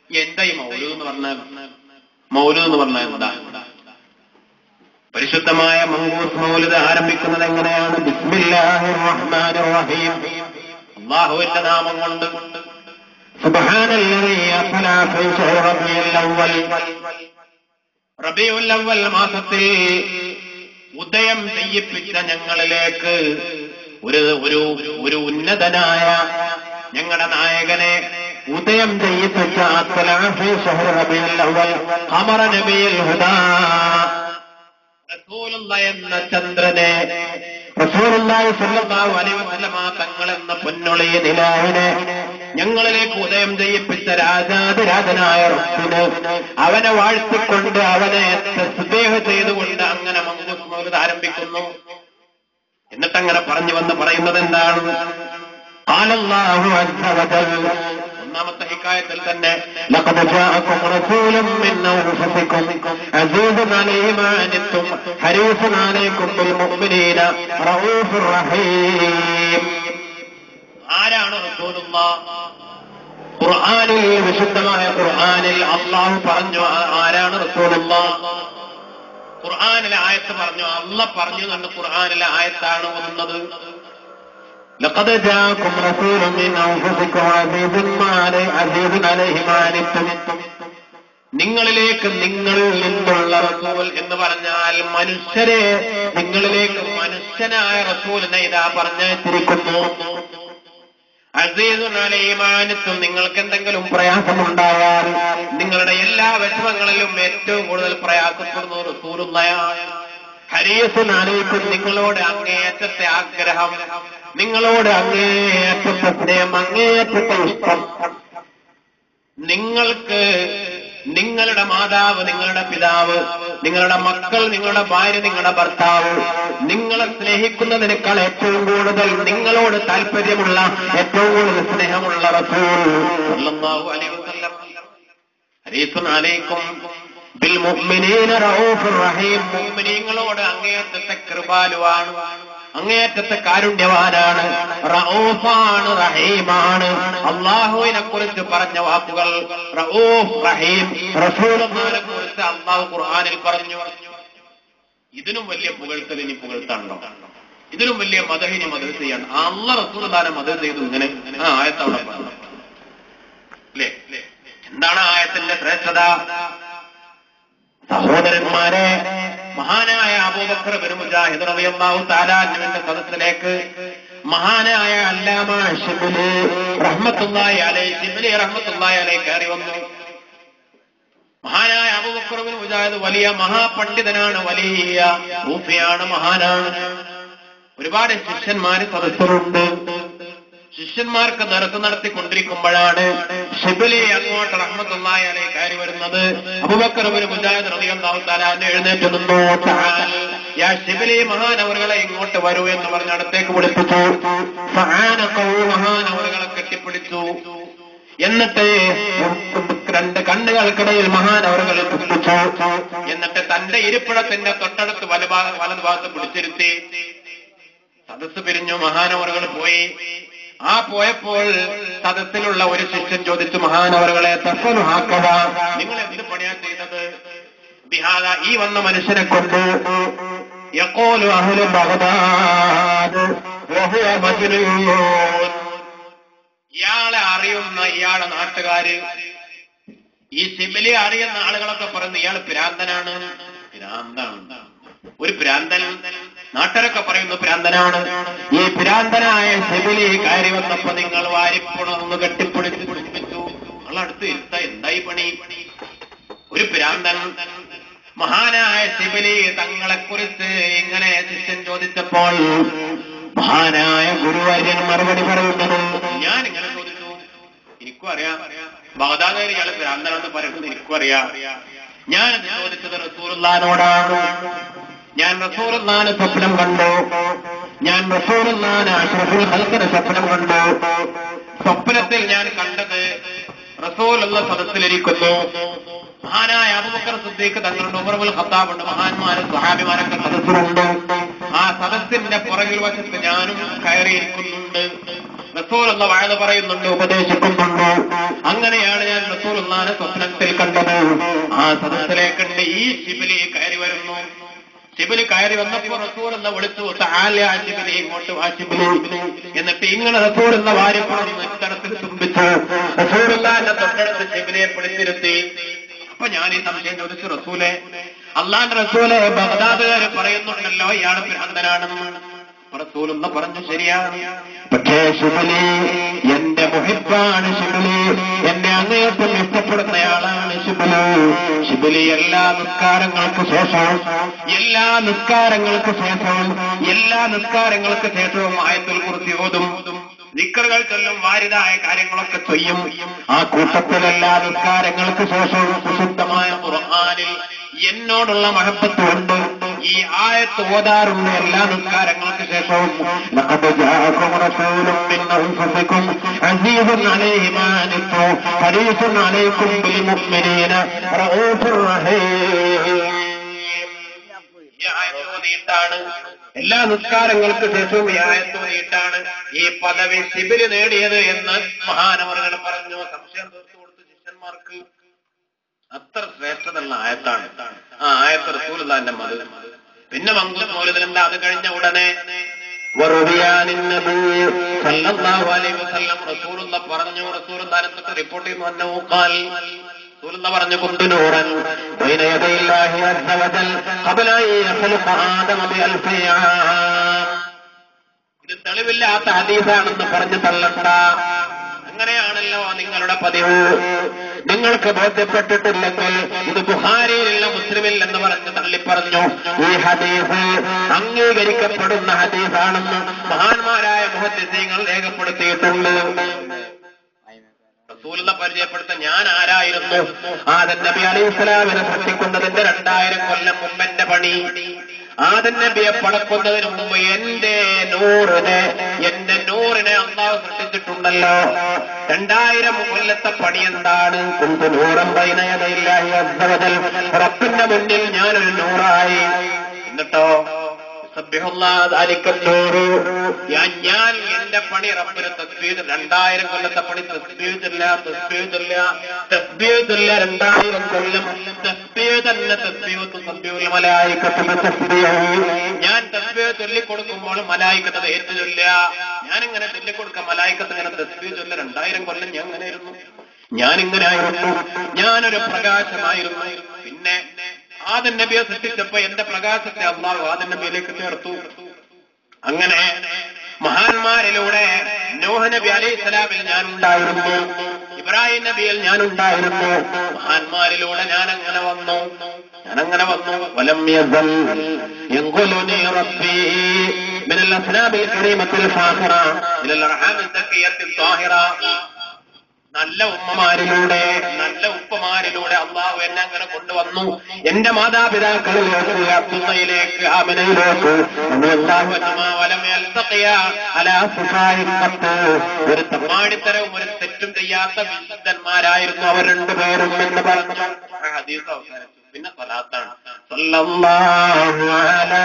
എന്താ ഈ മൗലൂദ് എന്ന് പറഞ്ഞാൽ മൗലൂദ് എന്ന് പറഞ്ഞാൽ എന്താ പരിശുദ്ധമായ മങ്കൂസ് മൗലിദ് ആരംഭിക്കുന്നത് എങ്ങനെയാണ് ബിസ്മില്ലാഹിർ റഹ്മാനിർ റഹീം അള്ളാഹുവിന്റെ നാമം കൊണ്ട് സുബ്ഹാനല്ലദീ അസ്ലാ ഫീ ശഹ്രി റബീഉൽ അവ്വൽ റബീഉൽ അവ്വൽ മാസത്തിൽ ഉദയം ചെയ്യിപ്പിച്ച ഞങ്ങളിലേക്ക് ഒരു ഒരു ഒരു ഉന്നതനായ ഞങ്ങളുടെ നായകനെ ഉദയം ചെയ്യിപ്പിച്ച അസ്ലാ ഫീ ശഹ്രി റബീഉൽ അവ്വൽ ഖമറ നബിയിൽ ഹുദാ റസൂലുള്ള എന്ന ചന്ദ്രനെ റസൂലുള്ളാഹി സ്വല്ലല്ലാഹു അലൈഹി വസല്ലമ തങ്ങൾ എന്ന പൊന്നൊളി നിലാവിനെ ഞങ്ങളിലേക്ക് ഉദയം ചെയ്യിപ്പിച്ച രാജാതിരാജനായ റബ്ബിന് അവനെ വാഴ്ത്തിക്കൊണ്ട് അവനെ സുദേഹ ചെയ്തുകൊണ്ട് അങ്ങനെ മങ്കൂസ് മൗലിദ് ആരംഭിക്കുന്നു എന്നിട്ട് അങ്ങനെ പറഞ്ഞു വന്ന് പറയുന്നത് എന്താണ് ഖാലല്ലാഹു അസ്സ വജൽ ഒന്നാമത്തെ ഹിക്കായത്തിൽ തന്നെ لقد جاءكم رسول من أنفسكم عزيز عليه ما عنتم حريص عليكم بالمؤمنين رؤوف رحيم ആരാണ് റസൂലുള്ള ഖുർആനിൽ വിശുദ്ധമായ ഖുർആനിൽ അള്ളാഹു പറഞ്ഞു ആ- ആരാണ് റസൂലുള്ള ഖുർആനിലെ ആയത്ത് പറഞ്ഞു അള്ള പറഞ്ഞു എന്ന് ഖുർആനിലെ ആയത്താണ് ഒന്നത് لقد جاءكم رسول من أنفسكم عزيز ما عليه عزيز عليه ما عنتم നിങ്ങളിലേക്ക് നിങ്ങളിൽ നിന്നുള്ള റസൂൽ എന്ന് പറഞ്ഞാൽ മനുഷ്യരെ നിങ്ങളിലേക്ക് മനുഷ്യനായ റസൂലിനെ ഇതാ പറഞ്ഞിരിക്കുന്നു അസീസുനാലീമാനത്തും നിങ്ങൾക്ക് എന്തെങ്കിലും പ്രയാസമുണ്ടായാൽ നിങ്ങളുടെ എല്ലാ വിഷമങ്ങളിലും ഏറ്റവും കൂടുതൽ പ്രയാസപ്പെടുന്ന റസൂലുള്ളയാണ് ഹരീസുനാലേക്കും നിങ്ങളോട് അങ്ങേയറ്റത്തെ ആഗ്രഹം നിങ്ങളോട് അങ്ങേയറ്റത്തെ സ്നേഹം അങ്ങേയറ്റത്തെ ഇഷ്ടം നിങ്ങൾക്ക് നിങ്ങളുടെ മാതാവ് നിങ്ങളുടെ പിതാവ് നിങ്ങളുടെ മക്കൾ നിങ്ങളുടെ ഭാര്യ നിങ്ങളുടെ ഭർത്താവ് നിങ്ങളെ സ്നേഹിക്കുന്നതിനേക്കാൾ ഏറ്റവും കൂടുതൽ നിങ്ങളോട് താല്പര്യമുള്ള ഏറ്റവും കൂടുതൽ സ്നേഹമുള്ള റസൂൽ സല്ലല്ലാഹു അലൈഹി വസല്ലം ഹരീസുൻ അലൈക്കും ബിൽ മുഅ്മിനീന റഊഫുർ റഹീം മുഅ്മിനീങ്ങളോട് അങ്ങേയറ്റത്തെ കൃപാലുവാണ് അങ്ങേയറ്റത്തെ കാരുണ്യവാനാണ് റഊഫാണ് റഹീമാണ് അള്ളാഹുവിനെ കുറിച്ച് പറഞ്ഞ വാക്കുകൾ റഊഫ് റഹീം റസൂലുള്ളാഹിനെ കുറിച്ച് അള്ളാഹു ഖുർആനിൽ പറഞ്ഞു ഇതിനും വലിയ പുകഴ്ത്തൽ ഇനി പുകഴ്ത്താണല്ലോ ഇതിനും വലിയ മദഹിനി മദഹ് ചെയ്യാണ് അള്ള റസൂൽദാനെ മദഹ് ചെയ്തു ഇങ്ങനെ ആ ആയത്തവിടെ പറഞ്ഞു അല്ലേ എന്താണ് ആ ആയത്തിന്റെ ശ്രേഷ്ഠത സഹോദരന്മാരെ മഹാനായ അബൂബക്കർ ബിൻ മുജാഹിദ് റളിയല്ലാഹു തആല അൻഹുവിന്റെ സദസ്സിലേക്ക് മഹാനായ അല്ലാമ ഷിബ്ലി റഹ്മത്തുള്ളാഹി അലൈഹി ഷിബ്ലി റഹ്മത്തുള്ളാഹി അലൈഹി കയറി വന്നു മഹാനായ അബൂബക്കർ ബിൻ മുജാഹിദ് വലിയ മഹാപണ്ഡിതനാണ് വലിയ സൂഫിയാണ് മഹാനാണ് ഒരുപാട് ശിഷ്യന്മാര് സദസ്സിലുണ്ട് ശിഷ്യന്മാർക്ക് നിരത്ത് നടത്തിക്കൊണ്ടിരിക്കുമ്പോഴാണ് ഷിബിലി അങ്ങോട്ട് റഹ്മത്തുള്ളാഹി അലൈഹി കയറി വരുന്നത് അബൂബക്കർ ഇബ്നു മുജാഹിദ് റളിയല്ലാഹു തആല അൻഹു എഴുന്നേറ്റ് നിന്നു തആൽ യാ ഷിബിലി മഹാനവറുകളെ ഇങ്ങോട്ട് വരൂ എന്ന് പറഞ്ഞ് അടുത്തേക്ക് വിളിപ്പിച്ചു ഫആനഖു മഹാനവറുകളെ കെട്ടിപ്പിടിച്ചു എന്നിട്ട് രണ്ട് കണ്ണുകൾക്കിടയിൽ മഹാനവറുകൾ പിടിച്ചു എന്നിട്ട് തന്റെ ഇരിപ്പിടത്തിന്റെ തൊട്ടടുത്ത് വലഭാഗ വലതുഭാഗത്ത് പിടിച്ചിരുത്തി സദസ് പിരിഞ്ഞു മഹാനവറുകൾ പോയി ആ പോയപ്പോൾ സദസ്സിലുള്ള ഒരു ശിഷ്യൻ ചോദിച്ചു മഹാനവറുകളെ തഫലു ഹാക്കവ നിങ്ങൾ എന്ത് പണിയാ ചെയ്തത് ബിഹാദ ഈ വന്ന മനുഷ്യനെ കൊണ്ട് യഖൂലു അഹ്ലു ബഗ്ദാദ് വഹുവ മജ്നൂൻ ഇയാളെ അറിയുന്ന ഇയാളെ നാട്ടുകാര് ഈ സിബിലി അറിയുന്ന ആളുകളൊക്കെ പറയുന്നു ഇയാൾ ഭ്രാന്തനാണ് ഭ്രാന്താണ് ഒരു ഭ്രാന്തൻ നാട്ടുകാരൊക്കെ പറയുന്നു ഭ്രാന്തനാണ് ഈ ഭ്രാന്തനായ സിബിലി കയറി വന്നപ്പോ നിങ്ങൾ വാരിപ്പുണർന്ന് കെട്ടിപ്പിടിച്ച് പിടിപ്പിച്ചു നിങ്ങളടുത്ത് ഇരുത്ത എന്തായി പണി ഒരു ഭ്രാന്തൻ മഹാനായ സിബിലി തങ്ങളെ കുറിച്ച് ഇങ്ങനെ ശിഷ്യൻ ചോദിച്ചപ്പോൾ മഹാനായ ഗുരുവാര്യൻ മറുപടി പറയുന്നത് ഞാൻ ഇങ്ങനെ ചോദിച്ചു എനിക്കും അറിയാം ബഗദാദയിൽ ഇയാൾ ഭ്രാന്തനെന്ന് പറയുന്നത് എനിക്കും അറിയാം ഞാൻ ചോദിച്ചത് റസൂറുല്ലാനോടാണ് ഞാൻ റസൂറുല്ലാന് സ്വപ്നം കണ്ടു ഞാൻ റസൂറുല്ലാന് അഷ്റഫുൽ ഹൽക്കിന് സ്വപ്നം കണ്ടു സ്വപ്നത്തിൽ ഞാൻ കണ്ടത് റസൂലുള്ള സദസ്സിലിരിക്കുന്നു മഹാനായ അബുബക്കർ സിദ്ദീഖ് തങ്ങളുടെ ഉമർബുൽ ഖത്താബുണ്ട് മഹാന്മാരും സഹാബിമാരൊക്കെ സദസ്സിലുണ്ട് ആ സദസ്സിന്റെ പുറകിൽ വശത്ത് ഞാനും കയറിയിരിക്കുന്നുണ്ട് റസൂൽ എന്ന വാഴ പറയുന്നുണ്ട് ഉപദേശിക്കുന്നുണ്ട് അങ്ങനെയാണ് ഞാൻ റസൂൽ എന്നാണ് സ്വപ്നത്തിൽ കണ്ടത് ആ സദസ്സിലേക്കുണ്ട് ഈ ശിബിലി കയറി വരുന്നു ശിബിലി കയറി വന്നപ്പോ റസൂൽ എന്ന വിളിച്ചു താലെ ആ ശിബിലി ഇങ്ങോട്ട് ആ ശിബിലി എന്നിട്ട് ഇങ്ങനെ റസൂൽ എന്ന വാര്യപ്പുറം ഇത്തരത്തിൽ ചുംബിച്ചു റസൂൽ എന്നെ തൊട്ടടുത്ത് ശിബിലിയെ പിടിച്ചിരുത്തി അപ്പൊ ഞാൻ ഈ സംശയം ചോദിച്ചു റസൂലെ അള്ളാന്റെ റസൂലെ ബഗ്ദാദുകാര് പറയുന്നുണ്ടല്ലോ ഇയാൾ ഭ്രാന്തനാണെന്ന് റസൂലെന്ന് പറഞ്ഞു ശരിയാണ് പക്ഷേ ശിബിലി എന്റെ മുഹിബാണ് ശിബിലി എന്നെ അങ്ങേയറ്റം ഇഷ്ടപ്പെടുന്നയാളാണ് ശിബിലി ശിബിലി എല്ലാ നിസ്കാരങ്ങൾക്ക് ശേഷവും എല്ലാ നിസ്കാരങ്ങൾക്ക് ശേഷവും എല്ലാ നിസ്കാരങ്ങൾക്ക് ശേഷവും ആയത്തിൽ കുറിച്ച് ഓതും നിക്കറുകൾ ചൊല്ലും വാരിതായ കാര്യങ്ങളൊക്കെ ചെയ്യും ആ കൂട്ടത്തിൽ എല്ലാ നിസ്കാരങ്ങൾക്ക് ശേഷവും പ്രസിദ്ധമായ ഖുർആനിൽ എന്നോടുള്ള മഹബത്തുണ്ട് ഈ ആയത്ത് ഓതാറുണ്ട് എല്ലാ നിസ്കാരങ്ങൾക്ക് ശേഷവും لقد جاءكم رسول من أنفسكم عزيز عليه ما عنتم حريص عليكم بالمؤمنين رؤوف رحيم ഈ ആയത്ത് ഓതിയിട്ടാണ് എല്ലാ നിസ്കാരങ്ങൾക്ക് ശേഷവും ഈ ആയത്ത് ഓതിയിട്ടാണ് ഈ പദവി ശിബിര് നേടിയത് എന്ന് മഹാനവറുകൾ പറഞ്ഞു സംശയം തീർത്തു കൊടുത്തു ശിഷ്യന്മാർക്ക് അത്ര ശ്രേഷ്ഠതയുള്ള ആയത്താണ് ആ ആയത്ത് റസൂലുള്ളാന്റെ മത് പിന്നെ മങ്കൂർ മൗലിദിലുണ്ട് അത് കഴിഞ്ഞ ഉടനെ റസൂലുള്ള പറഞ്ഞു റസൂലുള്ളാനത്തൊക്കെ റിപ്പോർട്ട് ചെയ്യുന്നു അന്നഹു ഖാൽ റസൂലുള്ള പറഞ്ഞു കുന്തുനൂറൻ ബൈന യദൈല്ലാഹി അസ്സ വജൽ ഖബല അൻ യഖ്ലുഖ ആദമ ബിഅൽഫി ആം ഇത് തെളിവില്ലാത്ത ഹദീസാണെന്ന് പറഞ്ഞു തള്ളണ്ട അങ്ങനെയാണല്ലോ നിങ്ങളുടെ പതിവ് നിങ്ങൾക്ക് ബോധ്യപ്പെട്ടിട്ടില്ലെങ്കിൽ ഇത് ബുഹാരിയിലില്ല മുസ്ലിമിൽ എന്ന് പറഞ്ഞ് തള്ളിപ്പറഞ്ഞു ഈ ഹദീസ് അംഗീകരിക്കപ്പെടുന്ന ഹദീസാണെന്ന് മഹാന്മാരായ മുഹദ്ദിസീങ്ങൾ രേഖപ്പെടുത്തിയിട്ടുണ്ട് റസൂലിനെ പരിചയപ്പെടുത്ത ഞാൻ ആരായിരുന്നു ആദൻ നബി അലൈഹി സ്വലാമിനെ സൃഷ്ടിക്കുന്നതിന്റെ രണ്ടായിരം കൊല്ലം മുമ്പെന്റെ പണി ആദൻ നബിയെ പടക്കുന്നതിന് മുമ്പ് എന്റെ നൂറിനെ എന്റെ നൂറിനെ അള്ളാഹു സൃഷ്ടിച്ചിട്ടുണ്ടല്ലോ രണ്ടായിരം കൊല്ലത്തെ പണി എന്താണ് കുന്തു നൂറം പൈനയതയില്ലാഹി അസ്സവജൽ റബ്ബിന്റെ മുന്നിൽ ഞാനൊരു നൂറായി എന്നിട്ടോ സബ്ബിഹുല്ലാഹ് ദാലിക്കൽ നൂറ്. ഞാൻ ഞാൻ എന്റെ പണി റബ്ബിന് തസ്ബീഹ് രണ്ടായിരം കൊല്ലത്തെ പണി തസ്ബീഹില്ല തസ്ബീഹില്ല തസ്ബീഹില്ല രണ്ടായിരം കൊല്ലം തസ്ബീഹ് തന്നെ തസ്ബീഹ് തസ്ബീഹുൽ മലായികത്തു ബിതസ്ബീഹി. ഞാൻ തസ്ബീഹ് ചൊല്ലിക്കൊടുക്കുമ്പോൾ മലായിക്കത്ത് ഏറ്റു ചൊല്ല ഞാൻ ഇങ്ങനെ ചൊല്ലിക്കൊടുക്ക മലായിക്കത്ത് ഇങ്ങനെ തസ്ബീഹ് ചൊല്ല രണ്ടായിരം കൊല്ലം ഞാൻ അങ്ങനെ ആയിരുന്നു ഞാൻ ഇങ്ങനെ ആയിരുന്നു ഞാനൊരു പ്രകാശമായിരുന്നു പിന്നെ ആദൻ നബിയെ സൃഷ്ടിച്ചപ്പോ എന്റെ പ്രകാശത്തെ അള്ളാഹു ആദൻ നബിയിലേക്ക് ചേർത്തു അങ്ങനെ മഹാന്മാരിലൂടെ നോഹ നബി അലൈഹി സ്വലാമിൽ ഞാൻ ഉണ്ടായിരുന്നു ഇബ്രാഹിം നബിയിൽ ഞാൻ ഉണ്ടായിരുന്നു മഹാന്മാരിലൂടെ ഞാൻ അങ്ങനെ വന്നു ഞാൻ അങ്ങനെ വന്നു വലം യസൽ യൻഖുലുനി റബ്ബി من الأسناب الكريمة الفاخرة إلى الأرحام الزكية الطاهرة നല്ല ഉമ്മമാരിലൂടെ നല്ല ഉപ്പമാരിലൂടെ അള്ളാഹു എന്നെ അങ്ങനെ കൊണ്ടുവന്നു എന്റെ മാതാപിതാക്കളിലേക്ക് അബ്ദുള്ളയിലേക്ക് ആമനയിലേക്ക് അല്ലാഹു അജ്മാ വലം യൽതഖിയ അലാ സുഫായിൻ ഖത്ത്. ഒരു തമ്മാടിത്തരവും ഒരു തെറ്റും ചെയ്യാത്ത വിശുദ്ധന്മാരായിരുന്നു അവർ രണ്ടുപേരും എന്ന് പറഞ്ഞു ആ ഹദീസ് അവസാനിച്ചു പിന്നെ സ്വലാത്താണ് സല്ലല്ലാഹു അലാ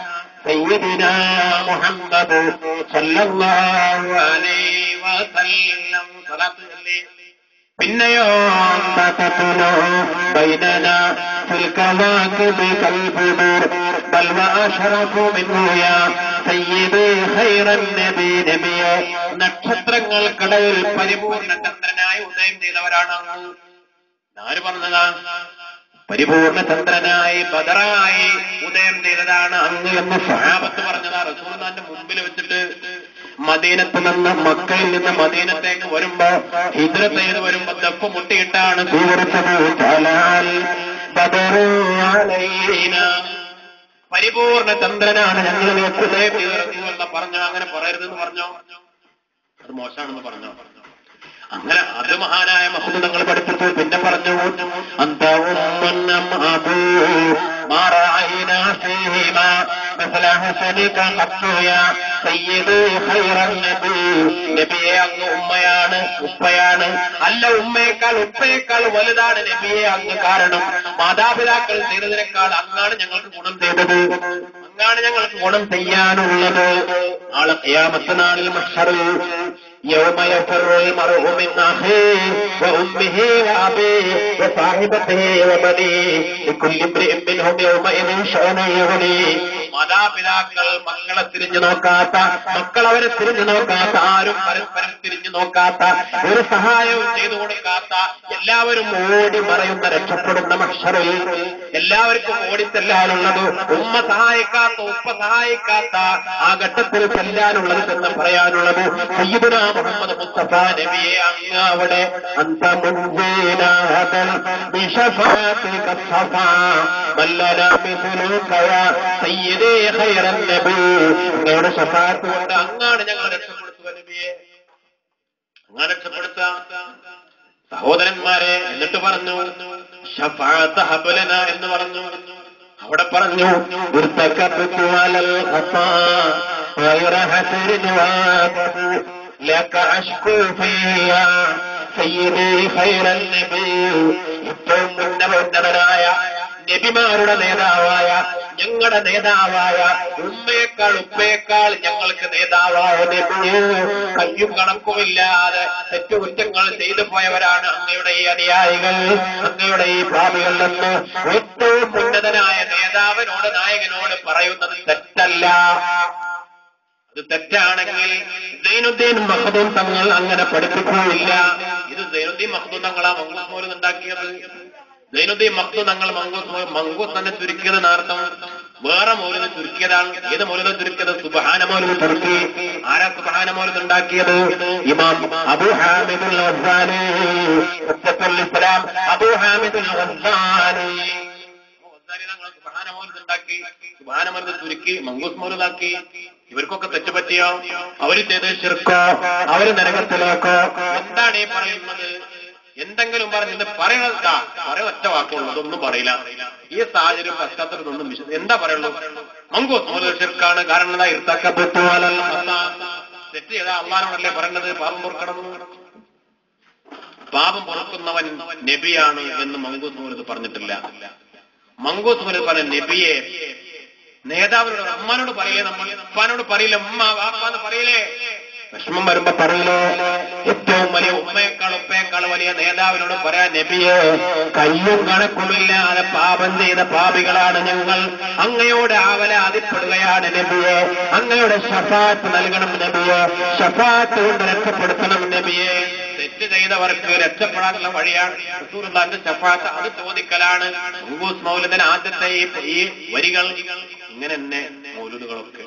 سيدنا محمد صلى الله عليه وسلم صلاة ചൊല്ലി. പിന്നെയോ തതതുലു ബൈനന ഫിൽ കവാകിബി കൽബുദൂർ ബൽ വഅശറഫു മിൻഹു യാ സയ്യിദി ഖൈറൻ നബി നബിയെ നക്ഷത്രങ്ങൾക്കിടയിൽ പരിപൂർണ ചന്ദ്രനായി ഉദയം ചെയ്തവരാണ് അങ്ങ്. ആര് പറഞ്ഞതാ പരിപൂർണ ചന്ദ്രനായി ബദറായി ഉദയം ചെയ്തതാണ് അങ്ങ് എന്ന് സഹാബത്ത് പറഞ്ഞതാ റസൂൽദാന്റെ മുമ്പിൽ വെച്ചിട്ട് മദീനത്ത് നിന്ന് മക്കയിൽ നിന്ന് മദീനത്തേക്ക് വരുമ്പോ ഹിദ്രത്ത് ചെയ്ത് വരുമ്പോ ദഫ് മുട്ടിയിട്ടാണ് സ്വീകരിച്ചത് ജലാൽ ബദറു അലൈന. പരിപൂർണ ചന്ദ്രനാണ് ഞങ്ങളിലേക്ക് ഉദയം ചെയ്ത് റസൂൽ എന്ന് പറഞ്ഞോ അങ്ങനെ പറയരുതെന്ന് പറഞ്ഞോ അത് മോശമാണെന്ന് പറഞ്ഞോ അങ്ങനെ അത് മഹാനായ മഹൂദങ്ങൾ പഠിപ്പിച്ചു പിന്നെ പറഞ്ഞു അന്ത ഉമ്മന്നം അബൂ മാ റഅയ്നാ ഫീഹിമാ مثل حسنك قط يا سيدي خير النبي നബിയെ അങ്ങ് ഉമ്മയാണ് ഉപ്പയാണ് അല്ല ഉമ്മയേക്കാൾ ഉപ്പയേക്കാൾ വലുതാണ് നബിയെ അങ്ങ് കാരണം മാതാപിതാക്കൾ ചെയ്തതിനേക്കാൾ അങ്ങാണ് ഞങ്ങൾക്ക് ഗുണം ചെയ്തത് അങ്ങാണ് ഞങ്ങൾക്ക് ഗുണം ചെയ്യാനുള്ളത് നാളെ ഖിയാമത്ത് നാളിൽ മഹ്ശറിൽ يوم يفر المرء من أخيه وأمه وأبيه وصاحبته وبنيه لكل امرئ منهم يومئذ شأن يغنيه മാതാപിതാക്കൾ മക്കളെ തിരിഞ്ഞു നോക്കാത്ത മക്കൾ അവരെ തിരിഞ്ഞു നോക്കാത്ത ആരും പരസ്പരം തിരിഞ്ഞു നോക്കാത്ത ഒരു സഹായവും ചെയ്തു കൊടുക്കാത്ത എല്ലാവരും ഓടി മറയുന്ന രക്ഷപ്പെടുന്ന മക്ഷറിൽ എല്ലാവർക്കും ഓടിച്ചെല്ലാനുള്ളത് ഉമ്മ സഹായിക്കാത്ത ഉപ്പ സഹായിക്കാത്ത ആ ഘട്ടത്തിൽ ചെല്ലാനുള്ളത് എന്ന് പറയാനുള്ളത് സയ്യിദുന മുഹമ്മദ് മുസ്തഫ നബിയെ അങ്ങ് അവിടെ أنت منجينا هدى بشفاعتك الصفا من لنا مثلك يا سيدي خير النبي അങ്ങയുടെ ഷഫാത്ത് കൊണ്ട് അങ്ങാണ് ഞങ്ങൾ രക്ഷപ്പെടുത്തുക നബിയെ അങ്ങ് രക്ഷപ്പെടുത്തുക സഹോദരന്മാരെ എന്നിട്ട് പറഞ്ഞു ഷഫാഅത്ത് ഹബലന എന്ന് പറഞ്ഞു അവിടെ പറഞ്ഞു ارتكبت على الخطا غير حسر وادب لك أشكو فيها سيدي خير النبي ഏറ്റവും ഉന്നത ഉന്നതനായ നബിമാരുടെ നേതാവായ ഞങ്ങളുടെ നേതാവായ ഉമ്മയേക്കാൾ ഉപ്പയേക്കാൾ ഞങ്ങൾക്ക് നേതാവായ നബിയെ കയ്യും കണക്കുമില്ലാതെ തെറ്റുകുറ്റങ്ങൾ ചെയ്തു പോയവരാണ് അങ്ങയുടെ ഈ അനുയായികൾ അങ്ങയുടെ ഈ ഭാവികൾ എന്ന് ഏറ്റവും ഉന്നതനായ നേതാവിനോട് നായകനോട് പറയുന്നത് തെറ്റല്ല അത് തെറ്റാണെങ്കിൽ സൈനുദ്ദീൻ മഹദൂം തങ്ങൾ അങ്ങനെ പഠിപ്പിക്കുകയില്ല ഇത് സൈനുദ്ദീൻ മഹദൂം തങ്ങളാ മങ്കൂസ് മോലും ഉണ്ടാക്കിയത് സൈനുദ്ദീൻ മഖ്ദൂം തങ്ങൾ മങ്കൂസ് മോൽ മങ്കൂസ് തന്നെ ചുരുക്കിയത് നാർത്ഥം വേറെ മൗലിന് ചുരുക്കിയതാണ് ഏത് മൗലിനെ ചുരുക്കിയത് സുബഹാന മൗലിന് ചുരുക്കി ആരാ സുബഹാന മൗലിന് ഉണ്ടാക്കിയത് ഇമാം അബു ഹാമിദുൽ ഗസ്സാനി സത്യത്തുൽ ഇസ്ലാം അബു ഹാമിദുൽ ഗസ്സാനി ഉണ്ടാക്കി സുബാനമരുന്ന് ചുരുക്കി മങ്കൂസ് മൗലതാക്കി ഇവർക്കൊക്കെ തെറ്റുപറ്റിയോ അവര് ചെയ്ത് ശിർക്കോ അവര് നരകത്തിലേക്കോ എന്താണ് ഈ പറയുന്നത് എന്തെങ്കിലും പറഞ്ഞത് പറയണതാ പറയാൻ ഒറ്റ വാക്കുള്ളൂ അതൊന്നും പറയില്ല ഈ സാഹചര്യം പശ്ചാത്തലത്തൊന്നും വിശദ എന്താ പറയുള്ളൂ മങ്കൂസ് മൗലത ഷിർക്കാണ് കാരണം എന്താ ഇർത്തക്കപ്പെട്ടു തെറ്റ് ചെയ്താ അള്ളഹാനോടല്ലേ പറയേണ്ടത് പാപം പൊറുക്കണം പാപം പൊറുക്കുന്നവൻ നബിയാണ് എന്ന് മങ്കൂസ് മൗലത് പറഞ്ഞിട്ടില്ല മങ്കൂസ് മൗലത് പറഞ്ഞ നബിയെ നേതാവിനോട് അമ്മാനോട് പറയില്ലേ നമ്മൾ ഉപ്പാനോട് പറയില്ല ഉമ്മ വാപ്പാന്ന് പറയില്ലേ വിഷമം വരുമ്പോ പറയില്ലേ ഏറ്റവും വലിയ ഉമ്മയേക്കാൾ ഉപ്പയേക്കാൾ വലിയ നേതാവിനോട് പറയാൻ നബിയെ കയ്യും കണക്കുമില്ലാതെ പാപം ചെയ്ത പാപികളാണ് ഞങ്ങൾ അങ്ങയോട് ആവലാതിപ്പെടുകയാണ് നബിയെ അങ്ങയുടെ ഷഫാത്ത് നൽകണം നബിയെ ഷഫാത്ത് കൊണ്ട് രക്ഷപ്പെടുത്തണം നബിയെ തെറ്റ് ചെയ്തവർക്ക് രക്ഷപ്പെടാനുള്ള വഴിയാണ് റസൂലുള്ളാഹിന്റെ ഷഫാത്ത് അത് ചോദിക്കലാണ് മൗലൂദ് മൗലൂദിന് ആദ്യത്തെ ഈ ഈ വരികൾ ഇങ്ങനെ തന്നെ മൗലൂദുകളൊക്കെ